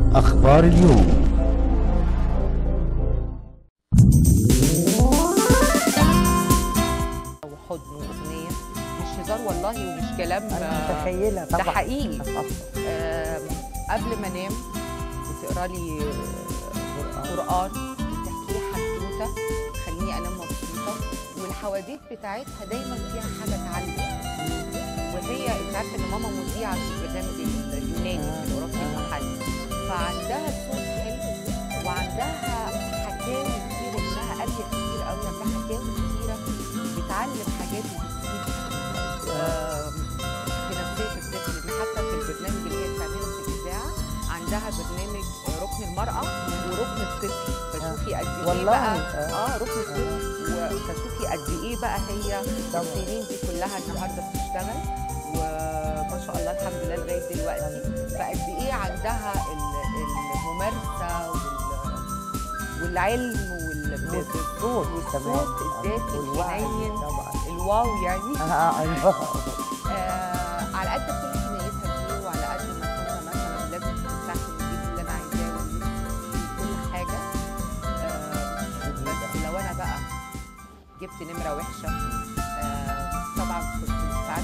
أخبار اليوم وحضن واغنيه مش هزار والله ومش كلام انا آه، متخيله ده طبعا حقيقي طبعاً. آم، قبل ما انام بتقرا لي آه، قران بتحكي لي حدوته تخليني انام مبسوطه والحواديت بتاعتها دايما فيها حاجه تعلم وهي انت عارفه ان ماما مذيعه في البرنامج اليوناني في الاوروبي المحلي فعندها صوت حلو وعندها حكاوي كتير انها قاريه كتير قوي عندها حكاوي كتيره بتعلم حاجات وبتفيد آم، في نفسيه الطفل إن حتى في البرنامج اللي هي بتعمله في الاذاعه عندها برنامج آه، ركن المراه وركن الطفل فشوفي قد ايه والله، بقى آه. اه ركن الطفل و- فشوفي قد ايه بقى هي طبعاً. السنين دي كلها النهارده بتشتغل وما شاء الله الحمد لله لغايه دلوقتي فقد ايه عندها ال- الممارسه وال- والعلم وال والصوت والصوت الذاتي والوعي الحنين طبعا الواو يعني اه ايوه آه على قد كل حنيتها دي وعلى قد ما كنا مثلا لازم تفتح البيت اللي انا عايزاه وكل حاجه آه بس لو انا بقى جبت نمره وحشه آه طبعا كنت ساعات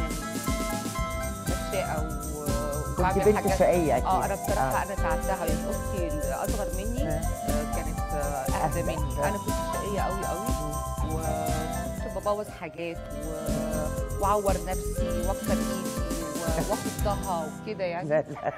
يعني بشاقه و- كنت وبعمل بنت حاجات شقيه اكيد اه انا بصراحه آه. انا تعبتها يعني اختي الاصغر مني آه. آه، كانت آه، اهدى أهدى. مني انا كنت شقيه قوي قوي وكنت ببوظ حاجات و... واعور نفسي واكسر ايدي و- واخدها وكده يعني لا لا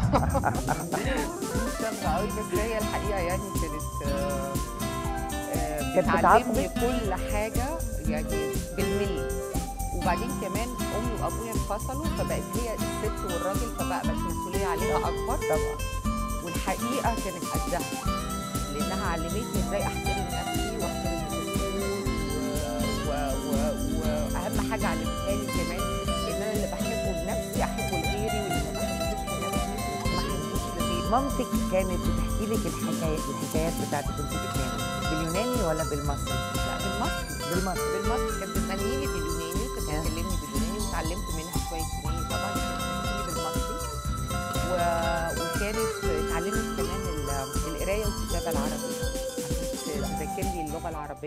شابه قوي بس هي الحقيقه يعني كانت آه، آه، كانت بتعلمني بتعاقبك؟ كل حاجه يعني بالملي وبعدين كمان امي وابويا انفصلوا فبقت هي الست والراجل فبقى بقت مسؤوليه عليها اكبر طبعا والحقيقه كانت قدها لانها علمتني ازاي احترم نفسي واحترم الاصول و- و- و- واهم حاجه علمتها لي كمان ان انا اللي بحبه لنفسي احبه لغيري واللي ما بحبوش لنفسي ما احبوش لغيري مامتك كانت بتحكي لك الحكايات الحكايات بتاعتك كنت بكام باليوناني ولا بالمصري لا بالمصري بالمصري بالمصري كانت بتغني لي باليوناني وكانت آه. بتكلمني باليوناني وتعلمت منها شويه يوناني طبعا كانت بتحكي لي بالمصري و... وكانت اتعلمت كمان ال- القرايه والكتابه العربي عشان تذاكر لي اللغه العربيه